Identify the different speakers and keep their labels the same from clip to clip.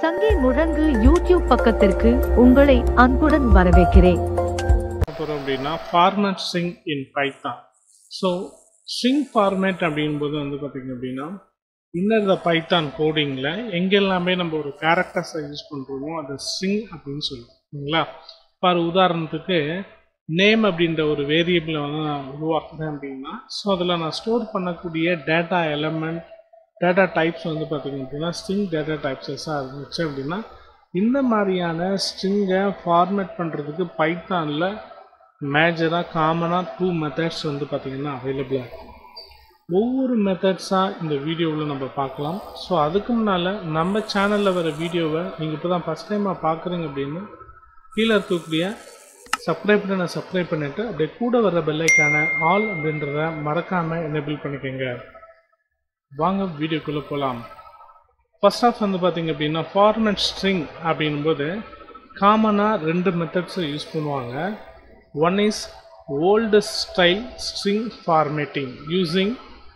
Speaker 1: சங்கி முழங்கு யூடியூப் பக்கத்திற்கு உங்களை அன்புடன் வரவேற்கிறேன்
Speaker 2: போகிறோம் அப்படின்னா format string in Python so string format அப்படிங்கும்போது வந்து பார்த்திங்க அப்படின்னா இன்னர் த பைத்தான் கோடிங்கில் எங்கெல்லாமே நம்ம ஒரு கேரக்டர்ஸை யூஸ் பண்ணுறோமோ அது ஸ்ட்ரிங் அப்படின்னு சொல்லுவோங்களா ஃபார் உதாரணத்துக்கு நேம் அப்படின்ற ஒரு வேரியபிளை வந்து நான் உருவாக்குறேன் அப்படின்னா ஸோ அதில் நான் ஸ்டோர் பண்ணக்கூடிய டேட்டா எலமெண்ட் டேட்டா டைப்ஸ் வந்து பார்த்திங்க அப்படின்னா ஸ்ட்ரிங் டேட்டா டைப்ஸஸாக இருந்துச்சு அப்படின்னா இந்த மாதிரியான ஸ்ட்ரிங்கை ஃபார்மேட் பண்ணுறதுக்கு பைத்தானில் மேஜராக காமனாக டூ மெத்தட்ஸ் வந்து பார்த்திங்கன்னா அவைலபிளாக இருக்கும் ஒவ்வொரு மெத்தட்ஸாக இந்த வீடியோவில் நம்ம பார்க்கலாம் ஸோ அதுக்கு முன்னால் நம்ம சேனலில் வர வீடியோவை நீங்கள் இப்போ தான் ஃபஸ்ட் டைமாக பார்க்குறீங்க அப்படின்னு கீழே இருக்கக்கூடிய சப்ஸ்கிரைப் பண்ண சப்ஸ்கிரைப் பண்ணிவிட்டு அப்படியே கூட வர பெல்லைக்கான ஆல் அப்படின்றத மறக்காமல் எனேபிள் பண்ணிக்கோங்க வாங்க வீடியோக்குள்ளே போகலாம் ஃபர்ஸ்ட் ஆஃப் வந்து பார்த்தீங்க அப்படின்னா ஃபார்மேட் ஸ்ட்ரிங் அப்படின்போது காமனாக ரெண்டு மெத்தட்ஸை யூஸ் பண்ணுவாங்க one is old style string formatting using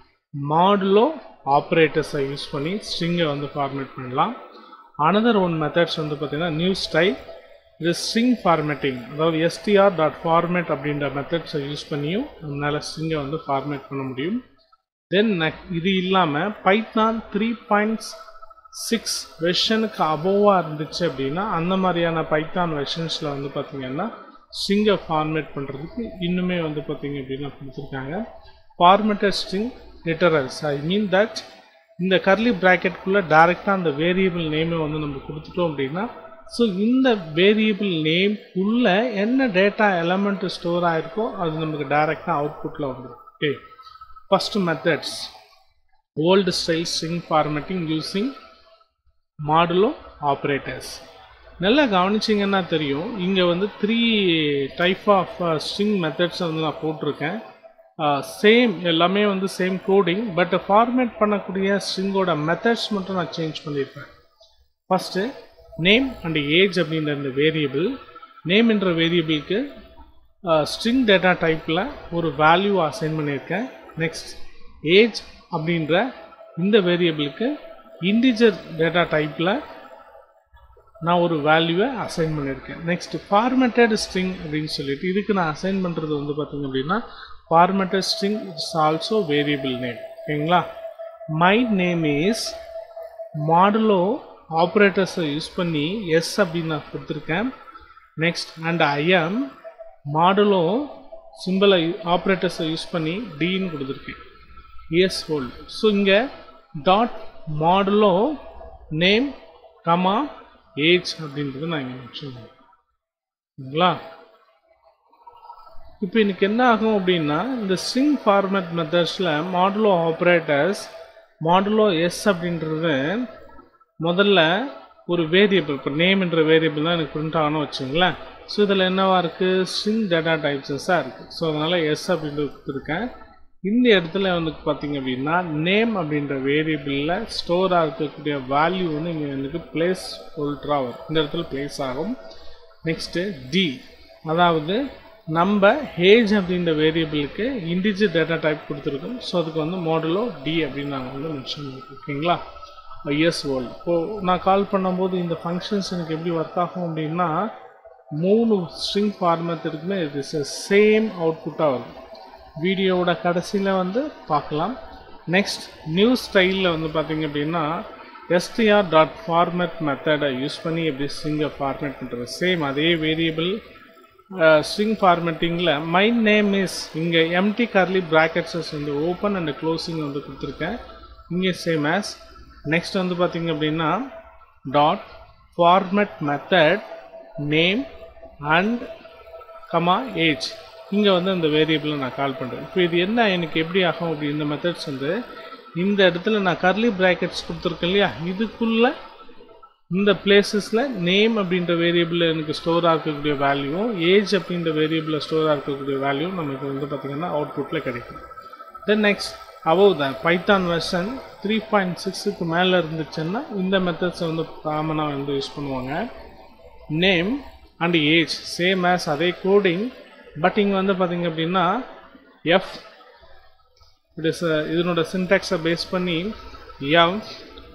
Speaker 2: modulo ஆப்ரேட்டர்ஸை யூஸ் பண்ணி ஸ்ட்ரிங்கை வந்து ஃபார்மேட் பண்ணலாம் அனதர் ஒன் மெத்தட்ஸ் வந்து பார்த்தீங்கன்னா நியூ ஸ்டைல் இது ஸ்ட்ரிங் ஃபார்மேட்டிங் அதாவது எஸ்டிஆர் டாட் ஃபார்மேட் அப்படின்ற மெத்தட்ஸை யூஸ் பண்ணியும் நம்மளால் ஸ்ட்ரிங்கை வந்து ஃபார்மேட் பண்ண முடியும் தென் இது இல்லாமல் பைத்தான் த்ரீ பாயிண்ட்ஸ் சிக்ஸ் வெர்ஷனுக்கு அபோவாக இருந்துச்சு அப்படின்னா அந்த மாதிரியான பைத்தான் வெர்ஷன்ஸில் வந்து பார்த்திங்கன்னா ஸ்ட்ரிங்கை ஃபார்மேட் பண்ணுறதுக்கு இன்னுமே வந்து பார்த்திங்க அப்படின்னா கொடுத்துருக்காங்க formatted string literals I mean that இந்த கர்லி ப்ராக்கெட்குள்ளே டேரெக்டாக அந்த வேரியபிள் நேமை வந்து நம்ம கொடுத்துட்டோம் அப்படின்னா ஸோ இந்த வேரியபிள் நேம்குள்ளே என்ன டேட்டா எலமெண்ட் ஸ்டோர் ஆகிருக்கோ அது நமக்கு டேரெக்டாக அவுட்புட்டில் வந்துடும் okay first methods old style string formatting using modulo operators நல்லா கவனிச்சிங்கன்னா தெரியும் இங்கே வந்து த்ரீ டைப் ஆஃப் ஸ்ட்ரிங் மெத்தட்ஸை வந்து நான் போட்டிருக்கேன் சேம் எல்லாமே வந்து சேம் கோடிங் பட் ஃபார்மேட் பண்ணக்கூடிய ஸ்ட்ரிங்கோட மெத்தட்ஸ் மட்டும் நான் சேஞ்ச் பண்ணியிருப்பேன் ஃபஸ்ட்டு நேம் அண்ட் ஏஜ் அப்படின்ற இந்த வேரியபிள் நேம் என்ற வேரியபிளுக்கு ஸ்ட்ரிங் டேட்டா டைப்பில் ஒரு வேல்யூ அசைன் பண்ணியிருக்கேன் நெக்ஸ்ட் ஏஜ் அப்படின்ற இந்த வேரியபிளுக்கு இன்டிஜர் டேட்டா டைப்பில் நான் ஒரு வேல்யூவை அசைன் பண்ணியிருக்கேன் நெக்ஸ்ட் ஃபார்மேட்டட் ஸ்ட்ரிங் அப்படின்னு சொல்லிட்டு இதுக்கு நான் அசைன் பண்ணுறது வந்து பார்த்திங்க அப்படின்னா formatted string it's also variable name ஓகேங்களா மை நேம் இஸ் மாடுலோ ஆப்ரேட்டர்ஸை யூஸ் பண்ணி எஸ் அப்படின்னு நான் கொடுத்துருக்கேன் நெக்ஸ்ட் அண்ட் ஐஎம் மாடுலோ சிம்பிளை ஆப்ரேட்டர்ஸை யூஸ் பண்ணி டின்னு கொடுத்துருக்கேன் எஸ் ஹோல்டு ஸோ இங்கே dot modulo name comma age அப்படின்றது நான் இங்கே மென்ஷன் பண்ணுங்களா இப்போ எனக்கு என்ன ஆகும் அப்படின்னா இந்த ஸ்ட்ரிங் ஃபார்மேட் மெத்தட்ஸில் மாடுலோ ஆப்ரேட்டர்ஸ் மாடுலோ எஸ் அப்படின்றது முதல்ல ஒரு வேரியபிள் இப்போ நேம் என்ற வேரியபிள் தான் எனக்கு பிரிண்ட் ஆகணும் வச்சுங்களேன் ஸோ இதில் என்னவா இருக்குது ஸ்ட்ரிங் டேட்டா டைப்ஸஸாக இருக்குது ஸோ அதனால் எஸ் அப்படின்றது கொடுத்துருக்கேன் இந்த இடத்துல வந்து பார்த்தீங்க அப்படின்னா நேம் அப்படின்ற வேரியபிளில் ஸ்டோராக இருக்கக்கூடிய வேல்யூ வந்து இங்கே எனக்கு பிளேஸ் ஹோல்டராக வரும் இந்த இடத்துல பிளேஸ் ஆகும் நெக்ஸ்ட்டு டி அதாவது நம்ம ஏஜ் அப்படின்ற வேரியபிளுக்கு இண்டிஜர் டேட்டா டைப் கொடுத்துருக்கோம் ஸோ அதுக்கு வந்து மாடலோ டி அப்படின்னு நாங்கள் வந்து மென்ஷன் பண்ணிருக்கோம் ஓகேங்களா எஸ் வேர்ல்டு இப்போது நான் கால் பண்ணும்போது இந்த ஃபங்க்ஷன்ஸ் எனக்கு எப்படி ஒர்க் ஆகும் அப்படின்னா மூணு ஸ்ட்ரிங் ஃபார்மேட் இருக்குமே இது சேம் அவுட்புட்டாக வரும் வீடியோவோட கடைசியில் வந்து பார்க்கலாம் நெக்ஸ்ட் நியூ ஸ்டைலில் வந்து பார்த்திங்க அப்படின்னா எஸ்டிஆர் டாட் ஃபார்மேட் மெத்தடை யூஸ் பண்ணி எப்படி ஸ்ட்ரிங்கை ஃபார்மேட் பண்ணுறது சேம் அதே வேரியபிள் ஸ்ட்ரிங் ஃபார்மேட்டிங்கில் மை நேம் இஸ் இங்கே எம்டி கர்லி ப்ராக்கெட்ஸஸ் வந்து ஓப்பன் அண்ட் க்ளோசிங் வந்து கொடுத்துருக்கேன் இங்கே சேம் ஆஸ் நெக்ஸ்ட் வந்து பார்த்திங்க அப்படின்னா dot format method name and comma age இங்கே வந்து அந்த வேரியபிளை நான் கால் பண்ணுறேன் இப்போ இது என்ன எனக்கு எப்படி ஆகும் அப்படி இந்த மெத்தட்ஸ் வந்து இந்த இடத்துல நான் கர்லி ப்ராக்கெட்ஸ் கொடுத்துருக்கேன் இல்லையா இதுக்குள்ளே இந்த பிளேசஸில் நேம் அப்படின்ற வேரியபிளில் எனக்கு ஸ்டோராக இருக்கக்கூடிய வேல்யூவும் ஏஜ் அப்படின்ற வேரியபிளில் ஸ்டோராக இருக்கக்கூடிய வேல்யூ நமக்கு வந்து பார்த்திங்கன்னா அவுட்புட்டில் கிடைக்கும் then next above the Python version three point சிக்ஸுக்கு மேலே இருந்துச்சுன்னா இந்த மெத்தட்ஸை வந்து காமனாக வந்து யூஸ் பண்ணுவாங்க name and age same as அதே கோடிங் பட் இங்கே வந்து பார்த்திங்க அப்படின்னா எஃப் இட் இஸ் இதனோட சின்டாக்ஸை பேஸ் பண்ணி எஃப்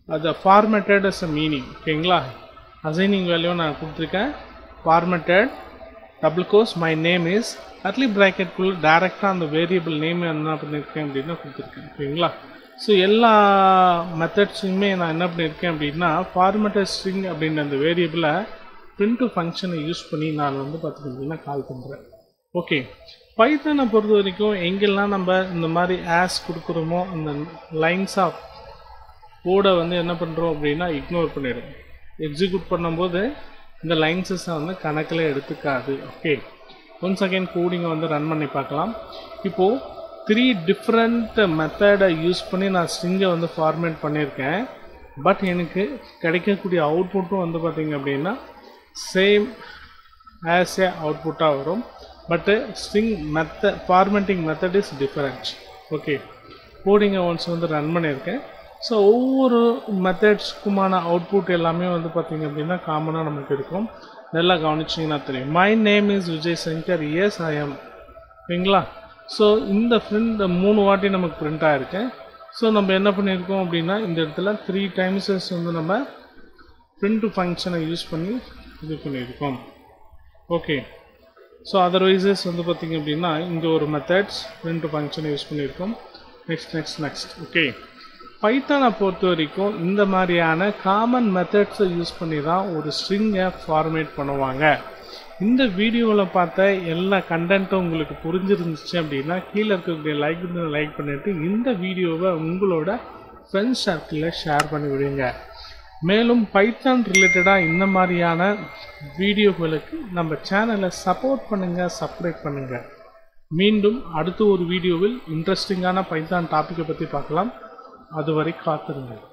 Speaker 2: அதை ஃபார்மேட்டட் அஸ் அ மீனிங் ஓகேங்களா அசைனிங் வேல்யூ நான் கொடுத்துருக்கேன் formatted double quotes my name is அட்லி ப்ராக்கெட்குள்ளே டேரெக்டாக அந்த வேரியபிள் நேம் என்ன பண்ணியிருக்கேன் அப்படின்னா கொடுத்துருக்கேன் ஓகேங்களா ஸோ எல்லா மெத்தட்ஸுமே நான் என்ன பண்ணியிருக்கேன் அப்படின்னா ஃபார்மேட்டட் ஸ்ட்ரிங் அப்படின்ற அந்த வேரியபிளை பிரிண்ட் ஃபங்க்ஷனை யூஸ் பண்ணி நான் வந்து பார்த்துக்கிட்டிங்கன்னா கால் பண்ணுறேன் ஓகே பைத்தனை பொறுத்த வரைக்கும் எங்கெல்லாம் நம்ம இந்த மாதிரி ஆஸ் கொடுக்குறோமோ அந்த லைன்ஸ் ஆஃப் கோடை வந்து என்ன பண்ணுறோம் அப்படின்னா இக்னோர் பண்ணிடும் எக்ஸிக்யூட் பண்ணும்போது இந்த லைன்ஸஸை வந்து கணக்கில் எடுத்துக்காது ஓகே ஒன்ஸ் அகைன் கோடிங்கை வந்து ரன் பண்ணி பார்க்கலாம் இப்போது த்ரீ டிஃப்ரெண்ட் மெத்தடை யூஸ் பண்ணி நான் ஸ்ட்ரிங்கை வந்து ஃபார்மேட் பண்ணியிருக்கேன் பட் எனக்கு கிடைக்கக்கூடிய அவுட்புட்டும் வந்து பார்த்திங்க அப்படின்னா சேம் ஆஸ் ஏ அவுட்புட்டாக வரும் பட்டு ஸ்ட்ரிங் மெத்த formatting method is different okay கோடிங்கை ஒன்ஸ் வந்து ரன் பண்ணியிருக்கேன் ஸோ ஒவ்வொரு மெத்தட்ஸ்க்குமான அவுட்புட் எல்லாமே வந்து பார்த்திங்க அப்படின்னா காமனாக நமக்கு இருக்கும் நல்லா கவனிச்சிங்கன்னா தெரியும் my name is Vijay Shankar S I'm ஓகேங்களா ஸோ இந்த ஃப்ரிண்ட் மூணு வாட்டி நமக்கு பிரிண்ட் ஆகிருக்கு ஸோ நம்ம என்ன பண்ணியிருக்கோம் அப்படின்னா இந்த இடத்துல த்ரீ டைம்ஸஸ் வந்து நம்ம பிரிண்ட் ஃபங்க்ஷனை யூஸ் பண்ணி இது பண்ணியிருக்கோம் ஓகே ஸோ அதர்வைசஸ் வந்து பார்த்திங்க அப்படின்னா இங்கே ஒரு மெத்தட்ஸ் பிரிண்ட் ஃபங்க்ஷனை யூஸ் பண்ணியிருக்கோம் நெக்ஸ்ட் நெக்ஸ்ட் நெக்ஸ்ட் ஓகே பைத்தானை பொறுத்த வரைக்கும் இந்த மாதிரியான காமன் மெத்தட்ஸை யூஸ் பண்ணி தான் ஒரு ஸ்ட்ரிங்கை ஃபார்மேட் பண்ணுவாங்க இந்த வீடியோவில் பார்த்த எல்லா கண்டென்ட்டும் உங்களுக்கு புரிஞ்சிருந்துச்சு அப்படின்னா கீழே இருக்கக்கூடிய லைக் லைக் பண்ணிவிட்டு இந்த வீடியோவை உங்களோட ஃப்ரெண்ட்ஸ் சர்க்கிளில் ஷேர் பண்ணி விடுங்க மேலும் பைத்தான் ரிலேட்டடாக இந்த மாதிரியான வீடியோகளுக்கு நம்ம சேனலை சப்போர்ட் பண்ணுங்கள் சப்ஸ்கிரைப் பண்ணுங்கள் மீண்டும் அடுத்த ஒரு வீடியோவில் இன்ட்ரெஸ்டிங்கான பைத்தான் டாப்பிக்கை பற்றி பார்க்கலாம் அதுவரை காத்திருங்கள்